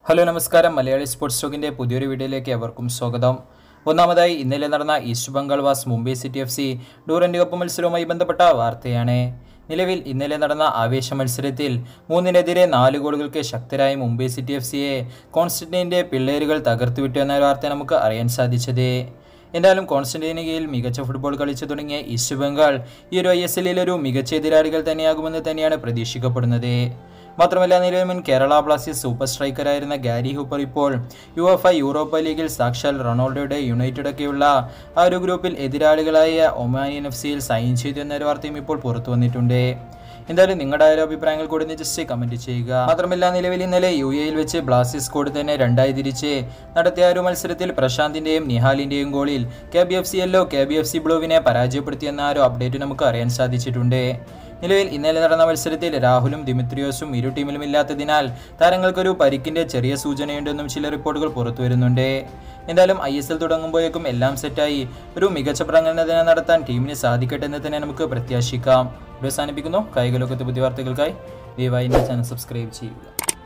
hello നമസ്കാരം Malayali sports സ്റ്റോക്കിന്റെ പുതിയൊരു വീഡിയോയിലേക്ക് എവർക്കും സ്വാഗതം ഒന്നാമതായി ഇന്നലെ നടന്ന East Bengal vs Mumbai City F C Durand Cup മത്സരവുമായി ബന്ധപ്പെട്ട വാർത്തയാണ് നിലവിൽ ഇന്നലെ നടന്ന ആവേശ മത്സരത്തിൽ മൂന്നിനെതിരെ നാല് ഗോളുകൾക്ക് ശക്തരായ മുംബൈ സിറ്റി എഫ് സിയെ കോൺസ്റ്റന്റൈൻ്റെ പിള്ളേരുകൾ തകർത്തുവിട്ടു എന്ന വാർത്ത നമുക്ക് അറിയാൻ സാധിച്ചത് എന്തായാലും കോൺസ്റ്റന്റൈന് കീഴിൽ മികച്ച ഫുട്ബോൾ കളിച്ചു തുടങ്ങിയ ഈസ്റ്റ് ബംഗാൾ ഈ ഒരു ഐ എസ് എല്ലിൽ ഒരു മികച്ച എതിരാളികൾ തന്നെയാകുമെന്ന് തന്നെയാണ് പ്രതീക്ഷിക്കപ്പെടുന്നത് മാത്രമല്ല നിലവിൽ മുൻ കേരള ബ്ലാസ്റ്റേഴ്സ് സൂപ്പർ സ്ട്രൈക്കറായിരുന്ന ഗാരി ഹൂപ്പർ ഇപ്പോൾ യു എഫ് ഐ യൂറോപ്പ ലീഗിൽ സാക്ഷാൽ റൊണാൾഡോയുടെ യുണൈറ്റഡ് ഒക്കെയുള്ള ആ ഒരു ഗ്രൂപ്പിൽ എതിരാളികളായ ഒമാനിയൻ എഫ് സിയിൽ സൈൻ ചെയ്തു എന്നൊരു വാർത്തയും ഇപ്പോൾ പുറത്തു വന്നിട്ടുണ്ട് എന്തായാലും നിങ്ങളുടെ ആ ഒരു അഭിപ്രായങ്ങൾ കൂടി ഒന്ന് ജസ്റ്റ് കമന്റ് ചെയ്യുക മാത്രമല്ല നിലവിൽ ഇന്നലെ യു എയിൽ വെച്ച് ബ്ലാസ്റ്റേഴ്സ് കോഡ് തന്നെ രണ്ടായി തിരിച്ച് നടത്തിയ ഒരു മത്സരത്തിൽ പ്രശാന്തിന്റെയും നിഹാലിന്റെയും ഗോളിൽ K B F C yellow K B F C ബ്ലൂവിനെ പരാജയപ്പെടുത്തിയെന്ന ആ ഒരു അപ്ഡേറ്റ് നമുക്ക് അറിയാൻ സാധിച്ചിട്ടുണ്ട് നിലവിൽ ഇന്നലെ നടന്ന മത്സരത്തിൽ രാഹുലും ദിമിത്രിയോസും ഇരു ടീമിലും ഇല്ലാത്തതിനാൽ താരങ്ങൾക്കൊരു പരിക്കിന്റെ ചെറിയ സൂചനയുണ്ടെന്നും ചില റിപ്പോർട്ടുകൾ പുറത്തു വരുന്നുണ്ട് എന്തായാലും ഐ എസ് എൽ തുടങ്ങുമ്പോഴേക്കും എല്ലാം സെറ്റായി ഒരു മികച്ച പ്രകടനം നടത്താൻ ടീമിന് സാധിക്കട്ടെ എന്ന് തന്നെ നമുക്ക് പ്രത്യാശിക്കാം അവസാനിപ്പിക്കുന്നു കായിക ലോകത്തെ പുതിയ വാർത്തകൾക്കായി ദയവായി എൻ്റെ ചാനൽ സബ്സ്ക്രൈബ് ചെയ്യുക